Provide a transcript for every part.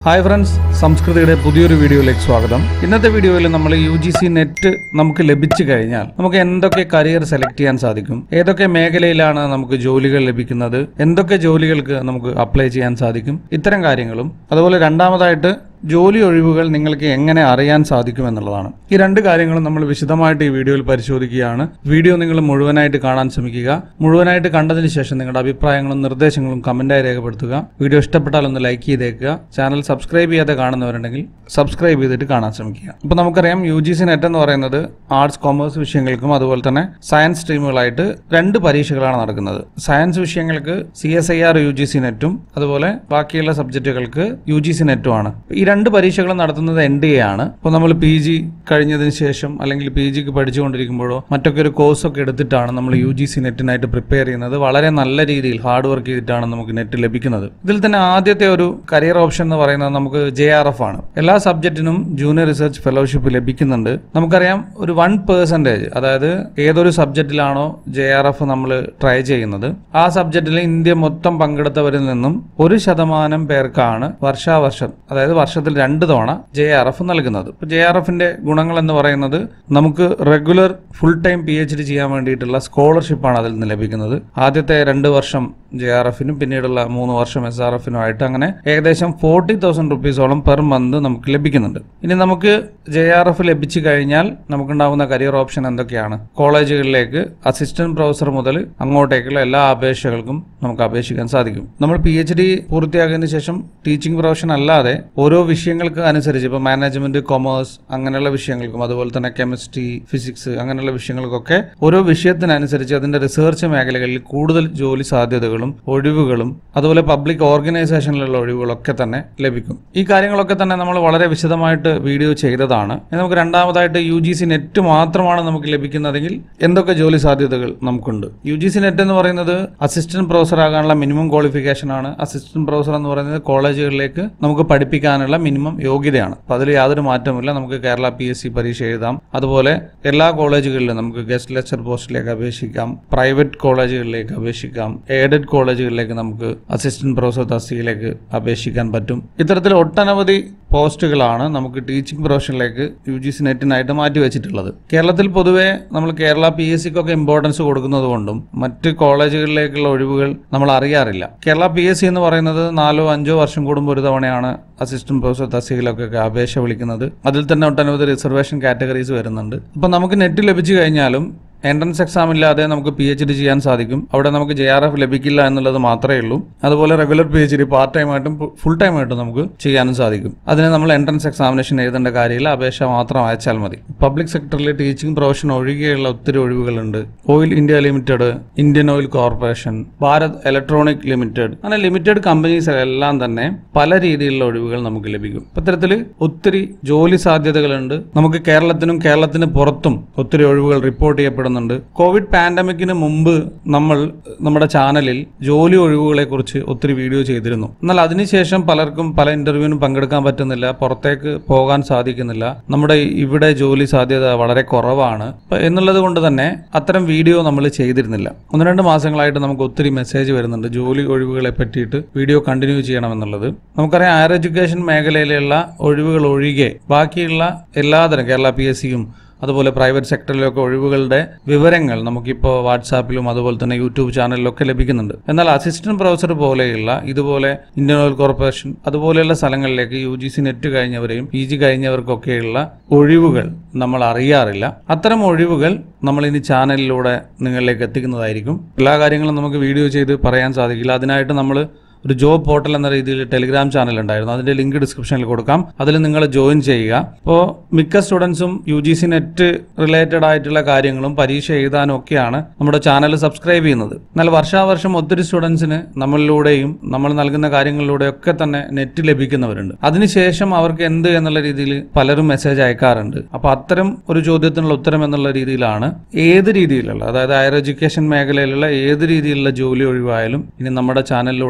hi friends സംസ്കൃതിയുടെ പുതിയൊരു വീഡിയോയിലേക്ക് സ്വാഗതം ഇന്നത്തെ വീഡിയോയിൽ നമ്മൾ യു ജി സി നെറ്റ് നമുക്ക് ലഭിച്ചു കഴിഞ്ഞാൽ നമുക്ക് എന്തൊക്കെ കരിയർ സെലക്ട് ചെയ്യാൻ സാധിക്കും ഏതൊക്കെ മേഖലയിലാണ് നമുക്ക് ജോലികൾ ലഭിക്കുന്നത് എന്തൊക്കെ ജോലികൾക്ക് നമുക്ക് അപ്ലൈ ചെയ്യാൻ സാധിക്കും ഇത്തരം കാര്യങ്ങളും അതുപോലെ രണ്ടാമതായിട്ട് ജോലി ഒഴിവുകൾ നിങ്ങൾക്ക് എങ്ങനെ അറിയാൻ സാധിക്കും എന്നുള്ളതാണ് ഈ രണ്ട് കാര്യങ്ങളും നമ്മൾ വിശദമായിട്ട് ഈ വീഡിയോയിൽ പരിശോധിക്കുകയാണ് വീഡിയോ നിങ്ങൾ മുഴുവനായിട്ട് കാണാൻ ശ്രമിക്കുക മുഴുവനായിട്ട് കണ്ടതിന് ശേഷം നിങ്ങളുടെ അഭിപ്രായങ്ങളും നിർദ്ദേശങ്ങളും കമന്റായി രേഖപ്പെടുത്തുക വീഡിയോ ഇഷ്ടപ്പെട്ടാൽ ഒന്ന് ലൈക്ക് ചെയ്തേക്കുക ചാനൽ സബ്സ്ക്രൈബ് ചെയ്യാതെ കാണുന്നവരുണ്ടെങ്കിൽ സബ്സ്ക്രൈബ് ചെയ്തിട്ട് കാണാൻ ശ്രമിക്കുക അപ്പോൾ നമുക്കറിയാം യു ജി സി നെറ്റ് എന്ന് പറയുന്നത് ആർട്സ് കോമേഴ്സ് വിഷയങ്ങൾക്കും അതുപോലെ തന്നെ സയൻസ് സ്ട്രീമുകളായിട്ട് രണ്ട് പരീക്ഷകളാണ് നടക്കുന്നത് സയൻസ് വിഷയങ്ങൾക്ക് C S I R U G C നെറ്റും അതുപോലെ ബാക്കിയുള്ള സബ്ജക്റ്റുകൾക്ക് യു ജി സി നെറ്റും ആണ് ഈ രണ്ട് പരീക്ഷകളും നടത്തുന്നത് എൻ ഡി എ ആണ് അപ്പോൾ നമ്മൾ പി ജി കഴിഞ്ഞതിന് ശേഷം അല്ലെങ്കിൽ പി ജിക്ക് പഠിച്ചുകൊണ്ടിരിക്കുമ്പോഴോ മറ്റൊക്കെ ഒരു കോഴ്സൊക്കെ എടുത്തിട്ടാണ് നമ്മൾ യു ജി സി നെറ്റിനായിട്ട് പ്രിപ്പയർ ചെയ്യുന്നത് വളരെ നല്ല രീതിയിൽ ഹാർഡ് വർക്ക് ചെയ്തിട്ടാണ് നമുക്ക് നെറ്റ് ലഭിക്കുന്നത് ഇതിൽ തന്നെ ആദ്യത്തെ ഒരു കരിയർ ഓപ്ഷൻ എന്ന് പറയുന്നത് നമുക്ക് ജെ ആർ എഫ് ആണ് എല്ലാ സബ്ജക്റ്റിനും ജൂനിയർ റിസർച്ച് ഫെലോഷിപ്പ് ലഭിക്കുന്നുണ്ട് നമുക്കറിയാം ഒരു വൺ പേഴ്സൻറ്റേജ് അതായത് ഏതൊരു സബ്ജക്റ്റിലാണോ ജെ ആർ എഫ് നമ്മൾ ട്രൈ ചെയ്യുന്നത് ആ സബ്ജക്റ്റിൽ ഇന്ത്യ മൊത്തം പങ്കെടുത്തവരിൽ നിന്നും ഒരു ശതമാനം പേർക്കാണ് വർഷാവർഷം അതായത് വർഷത്തിൽ രണ്ട് തവണ ജെ ആർ എഫ് നൽകുന്നത് ജെ ആർ എഫിന്റെ ഗുണങ്ങൾ എന്ന് പറയുന്നത് നമുക്ക് regular full time P H D ചെയ്യാൻ വേണ്ടിയിട്ടുള്ള സ്കോളർഷിപ്പാണ് അതിൽ നിന്ന് ലഭിക്കുന്നത് ആദ്യത്തെ രണ്ട് വർഷം ജെ ആർ എഫിനും പിന്നീടുള്ള മൂന്ന് വർഷം എസ് ആർ എഫിനും ആയിട്ട് അങ്ങനെ ഏകദേശം ഫോർട്ടി തൗസൻഡ് റുപ്പീസോളം പെർ മന്ത് നമുക്ക് ലഭിക്കുന്നുണ്ട് ഇനി നമുക്ക് ജെ ആർ എഫ് ലഭിച്ചു കഴിഞ്ഞാൽ നമുക്കുണ്ടാവുന്ന കരിയർ ഓപ്ഷൻ എന്തൊക്കെയാണ് കോളേജുകളിലേക്ക് അസിസ്റ്റന്റ് പ്രൊഫസർ മുതൽ അങ്ങോട്ടേക്കുള്ള എല്ലാ അപേക്ഷകൾക്കും നമുക്ക് അപേക്ഷിക്കാൻ സാധിക്കും നമ്മൾ പി എച്ച് ഡി പൂർത്തിയാക്കിയതിനു ശേഷം ടീച്ചിങ് പ്രൊഫഷൻ അല്ലാതെ ഓരോ വിഷയങ്ങൾക്ക് അനുസരിച്ച് ഇപ്പോൾ മാനേജ്മെന്റ് കൊമേഴ്സ് അങ്ങനെയുള്ള വിഷയങ്ങൾക്കും അതുപോലെ തന്നെ കെമിസ്ട്രി ഫിസിക്സ് അങ്ങനെയുള്ള വിഷയങ്ങൾക്കൊക്കെ ഓരോ വിഷയത്തിനനുസരിച്ച് അതിന്റെ റിസർച്ച് മേഖലകളിൽ കൂടുതൽ ജോലി സാധ്യതകളും ഒഴിവുകളും അതുപോലെ പബ്ലിക് ഓർഗനൈസേഷനിലുള്ള ഒഴിവുകളൊക്കെ തന്നെ ലഭിക്കും ഈ കാര്യങ്ങളൊക്കെ തന്നെ നമ്മൾ വളരെ വിശദമായിട്ട് വീഡിയോ ചെയ്തതാണ് ഇനി നമുക്ക് രണ്ടാമതായിട്ട് യു ജി സി നെറ്റ് മാത്രമാണ് നമുക്ക് ലഭിക്കുന്നതെങ്കിൽ എന്തൊക്കെ ജോലി സാധ്യതകൾ നമുക്കുണ്ട് യു ജി സി നെറ്റ് എന്ന് പറയുന്നത് അസിസ്റ്റന്റ് പ്രൊഫസർ ആകാനുള്ള മിനിമം ക്വാളിഫിക്കേഷൻ ആണ് അസിസ്റ്റന്റ് പ്രൊഫസർ എന്ന് പറയുന്നത് കോളേജുകളിലേക്ക് നമുക്ക് പഠിപ്പിക്കാനുള്ള മിനിമം യോഗ്യതയാണ് അപ്പോൾ അതിൽ യാതൊരു മാറ്റമില്ല നമുക്ക് കേരള പി എസ് സി പരീക്ഷ എഴുതാം അതുപോലെ എല്ലാ കോളേജുകളിലും നമുക്ക് ഗസ്റ്റ് ലെക്ചർ പോസ്റ്റിലേക്ക് അപേക്ഷിക്കാം പ്രൈവറ്റ് കോളേജുകളിലേക്ക് അപേക്ഷിക്കാം എയ്ഡഡ് കോളേജുകളിലേക്ക് നമുക്ക് അസിസ്റ്റന്റ് പ്രൊഫസർ തസ്തികയിലേക്ക് അപേക്ഷിക്കാൻ പറ്റും ഇത്തരത്തിൽ ഒട്ടനവധി പോസ്റ്റുകളാണ് നമുക്ക് ടീച്ചിങ് പ്രൊഫഷനിലേക്ക് യു ജി സി നെറ്റിനായിട്ട് മാറ്റി വെച്ചിട്ടുള്ളത് കേരളത്തിൽ പൊതുവെ നമ്മൾ കേരള പി എസ് സിക്കൊക്കെ ഇമ്പോർട്ടൻസ് കൊടുക്കുന്നത് കൊണ്ടും മറ്റ് കോളേജുകളിലേക്കുള്ള ഒഴിവുകൾ നമ്മൾ അറിയാറില്ല കേരള പി എസ് സി എന്ന് പറയുന്നത് നാലോ അഞ്ചോ വർഷം കൂടുമ്പോൾ ഒരു തവണയാണ് അസിസ്റ്റന്റ് പ്രൊഫസർ തസ്തികയിലൊക്കെ അപേക്ഷ വിളിക്കുന്നത് അതിൽ തന്നെ ഒട്ടനവധി റിസർവേഷൻ കാറ്റഗറീസ് വരുന്നുണ്ട് അപ്പോൾ നമുക്ക് നെറ്റ് ലഭിച്ചു കഴിഞ്ഞാലും എൻട്രൻസ് എക്സാം ഇല്ലാതെ നമുക്ക് പി എച്ച് ഡി ചെയ്യാൻ സാധിക്കും അവിടെ നമുക്ക് ജെ ആർ എഫ് ലഭിക്കില്ല എന്നുള്ളത് മാത്രമേ ഉള്ളൂ അതുപോലെ regular P H D part time ആയിട്ടും ഫുൾ ടൈം ആയിട്ടും നമുക്ക് ചെയ്യാനും സാധിക്കും അതിന് നമ്മൾ എൻട്രൻസ് എക്സാമിനേഷൻ എഴുതേണ്ട കാര്യമില്ല അപേക്ഷ മാത്രം അയച്ചാൽ മതി പബ്ലിക് സെക്ടറിൽ ടീച്ചിങ് പ്രൊഫഷൻ ഒഴികെയുള്ള ഒത്തിരി ഒഴിവുകളുണ്ട് oil India limited Indian oil corporation Bharat electronic limited അങ്ങനെ ലിമിറ്റഡ് കമ്പനീസ് എല്ലാം തന്നെ പല രീതിയിലുള്ള ഒഴിവുകൾ നമുക്ക് ലഭിക്കും ഇത്തരത്തിൽ ഒത്തിരി ജോലി സാധ്യതകളുണ്ട് നമുക്ക് കേരളത്തിനും കേരളത്തിന് പുറത്തും ഒത്തിരി ഒഴിവുകൾ റിപ്പോർട്ട് ചെയ്യപ്പെടുന്നുണ്ട് കോവിഡ് പാൻഡമിക്കിന് മുമ്പ് നമ്മൾ നമ്മുടെ ചാനലിൽ ജോലി ഒഴിവുകളെ കുറിച്ച് ഒത്തിരി വീഡിയോ ചെയ്തിരുന്നു എന്നാൽ അതിനുശേഷം പലർക്കും പല ഇന്റർവ്യൂവിനും പങ്കെടുക്കാൻ പറ്റുന്നില്ല പുറത്തേക്ക് പോകാൻ സാധിക്കുന്നില്ല നമ്മുടെ ഇവിടെ ജോലി സാധ്യത വളരെ കുറവാണ് അപ്പൊ എന്നുള്ളത് കൊണ്ട് തന്നെ അത്തരം വീഡിയോ നമ്മൾ ചെയ്തിരുന്നില്ല ഒന്ന് രണ്ട് മാസങ്ങളായിട്ട് നമുക്ക് ഒത്തിരി മെസ്സേജ് വരുന്നുണ്ട് ജോലി ഒഴിവുകളെ പറ്റിയിട്ട് വീഡിയോ കണ്ടിന്യൂ ചെയ്യണമെന്നുള്ളത് നമുക്കറിയാം ഹയർ എഡ്യൂക്കേഷൻ മേഖലയിലുള്ള ഒഴിവുകൾ ഒഴികെ ബാക്കിയുള്ള എല്ലാതരം കേരള പി എസ് സിയും അതുപോലെ പ്രൈവറ്റ് സെക്ടറിലൊക്കെ ഒഴിവുകളുടെ വിവരങ്ങൾ നമുക്കിപ്പോൾ വാട്സാപ്പിലും അതുപോലെ തന്നെ യൂട്യൂബ് ചാനലിലൊക്കെ ലഭിക്കുന്നുണ്ട് എന്നാൽ അസിസ്റ്റന്റ് പ്രൊഫസർ പോലെയുള്ള ഇതുപോലെ ഇന്ത്യൻ ഓയിൽ കോർപ്പറേഷൻ അതുപോലെയുള്ള സ്ഥലങ്ങളിലേക്ക് യു ജി സി നെറ്റ് കഴിഞ്ഞവരെയും പി ജി കഴിഞ്ഞവർക്കൊക്കെയുള്ള ഒഴിവുകൾ നമ്മൾ അറിയാറില്ല അത്തരം ഒഴിവുകൾ നമ്മൾ ഇനി ചാനലിലൂടെ നിങ്ങളിലേക്ക് എത്തിക്കുന്നതായിരിക്കും എല്ലാ കാര്യങ്ങളും നമുക്ക് വീഡിയോ ചെയ്ത് പറയാൻ സാധിക്കില്ല അതിനായിട്ട് നമ്മൾ ഒരു ജോബ് പോർട്ടൽ എന്ന രീതിയിൽ ടെലിഗ്രാം ചാനൽ ഉണ്ടായിരുന്നു അതിന്റെ ലിങ്ക് ഡിസ്ക്രിപ്ഷനിൽ കൊടുക്കാം അതിൽ നിങ്ങൾ ജോയിൻ ചെയ്യുക അപ്പോൾ മിക്ക സ്റ്റുഡൻസും U G C net related ആയിട്ടുള്ള കാര്യങ്ങളും പരീക്ഷ എഴുതാനും ഒക്കെയാണ് നമ്മുടെ ചാനൽ സബ്സ്ക്രൈബ് ചെയ്യുന്നത് എന്നാൽ വർഷാവർഷം ഒത്തിരി സ്റ്റുഡൻസിന് നമ്മളിലൂടെയും നമ്മൾ നൽകുന്ന കാര്യങ്ങളിലൂടെയൊക്കെ തന്നെ നെറ്റ് ലഭിക്കുന്നവരുണ്ട് അതിനുശേഷം അവർക്ക് എന്ത് എന്നുള്ള രീതിയിൽ പലരും മെസ്സേജ് അയക്കാറുണ്ട് അപ്പോൾ അത്തരം ഒരു ചോദ്യത്തിനുള്ള ഉത്തരം എന്നുള്ള രീതിയിലാണ് ഏത് രീതിയിലുള്ള അതായത് ഹയർ എഡ്യൂക്കേഷൻ മേഖലയിലുള്ള ഏത് രീതിയിലുള്ള ജോലി ഒഴിവായാലും ഇനി നമ്മുടെ ചാനലിലൂടെ നിങ്ങൾക്ക്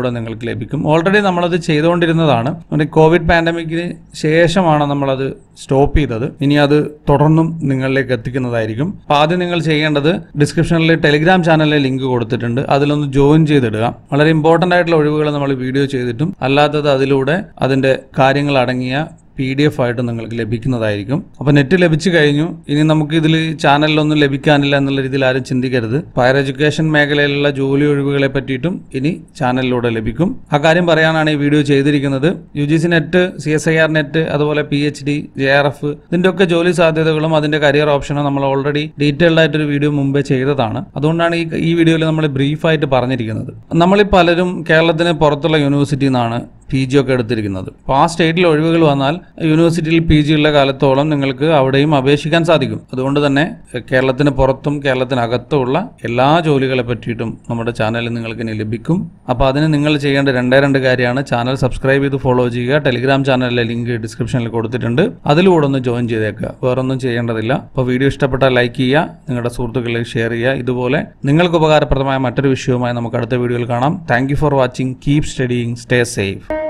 നിങ്ങൾക്ക് ലഭിക്കും ഓൾറെഡി നമ്മളത് ചെയ്തുകൊണ്ടിരുന്നതാണ് നമ്മുടെ കോവിഡ് പാൻഡമിക്കിന് ശേഷമാണ് നമ്മളത് സ്റ്റോപ്പ് ചെയ്തത് ഇനി അത് തുടർന്നും നിങ്ങളിലേക്ക് എത്തിക്കുന്നതായിരിക്കും അപ്പോൾ ആദ്യം നിങ്ങൾ ചെയ്യേണ്ടത് ഡിസ്ക്രിപ്ഷനിൽ ടെലിഗ്രാം ചാനലിലെ ലിങ്ക് കൊടുത്തിട്ടുണ്ട് അതിലൊന്ന് ജോയിൻ ചെയ്തിടുക വളരെ ഇമ്പോർട്ടൻ്റ് ആയിട്ടുള്ള ഒഴിവുകൾ നമ്മൾ വീഡിയോ ചെയ്തിട്ടും അല്ലാത്തത് അതിലൂടെ അതിൻ്റെ കാര്യങ്ങൾ അടങ്ങിയ പി ഡി എഫ് ആയിട്ട് നിങ്ങൾക്ക് ലഭിക്കുന്നതായിരിക്കും അപ്പോൾ നെറ്റ് ലഭിച്ചു കഴിഞ്ഞു ഇനി നമുക്ക് ഇതിൽ ചാനലിലൊന്നും ലഭിക്കാനില്ല എന്നുള്ള രീതിയിൽ ആരും ചിന്തിക്കരുത് ഹയർ എഡ്യൂക്കേഷൻ മേഖലയിലുള്ള ജോലി ഒഴിവുകളെ പറ്റിയിട്ടും ഇനി ചാനലിലൂടെ ലഭിക്കും ആ കാര്യം പറയാനാണ് ഈ വീഡിയോ ചെയ്തിരിക്കുന്നത് U G C net C S I R net അതുപോലെ P H D J R F ഇതിൻ്റെ ഒക്കെ ജോലി സാധ്യതകളും അതിൻ്റെ കരിയർ ഓപ്ഷനും നമ്മൾ ഓൾറെഡി ഡീറ്റെയിൽഡ് ആയിട്ടൊരു വീഡിയോ മുമ്പേ ചെയ്തതാണ് അതുകൊണ്ടാണ് ഈ ഈ വീഡിയോയിൽ നമ്മൾ ബ്രീഫായിട്ട് പറഞ്ഞിരിക്കുന്നത് നമ്മളിൽ പലരും കേരളത്തിന് പുറത്തുള്ള യൂണിവേഴ്സിറ്റിയിൽ നിന്നാണ് പി ജി ഒക്കെ എടുത്തിരിക്കുന്നത് അപ്പോൾ ആ സ്റ്റേറ്റിൽ ഒഴിവുകൾ വന്നാൽ യൂണിവേഴ്സിറ്റിയിൽ പി ജി ഉള്ള കാലത്തോളം നിങ്ങൾക്ക് അവിടെയും അപേക്ഷിക്കാൻ സാധിക്കും അതുകൊണ്ട് തന്നെ കേരളത്തിന് പുറത്തും കേരളത്തിനകത്തുമുള്ള എല്ലാ ജോലികളെ പറ്റിയിട്ടും നമ്മുടെ ചാനലിൽ നിങ്ങൾക്ക് ഇനി ലഭിക്കും അപ്പോൾ അതിന് നിങ്ങൾ ചെയ്യേണ്ട രണ്ടേ രണ്ട് കാര്യമാണ് ചാനൽ സബ്സ്ക്രൈബ് ചെയ്ത് ഫോളോ ചെയ്യുക ടെലിഗ്രാം ചാനലിലെ ലിങ്ക് ഡിസ്ക്രിപ്ഷനിൽ കൊടുത്തിട്ടുണ്ട് അതിലൂടെ ഒന്ന് ജോയിൻ ചെയ്തേക്കുക വേറൊന്നും ചെയ്യേണ്ടതില്ല അപ്പോൾ വീഡിയോ ഇഷ്ടപ്പെട്ടാൽ ലൈക്ക് ചെയ്യുക നിങ്ങളുടെ സുഹൃത്തുക്കളിലേക്ക് ഷെയർ ചെയ്യുക ഇതുപോലെ നിങ്ങൾക്ക് ഉപകാരപ്രദമായ മറ്റൊരു വിഷയവുമായി നമുക്ക് അടുത്ത വീഡിയോയിൽ കാണാം thank for watching keep studying stay safe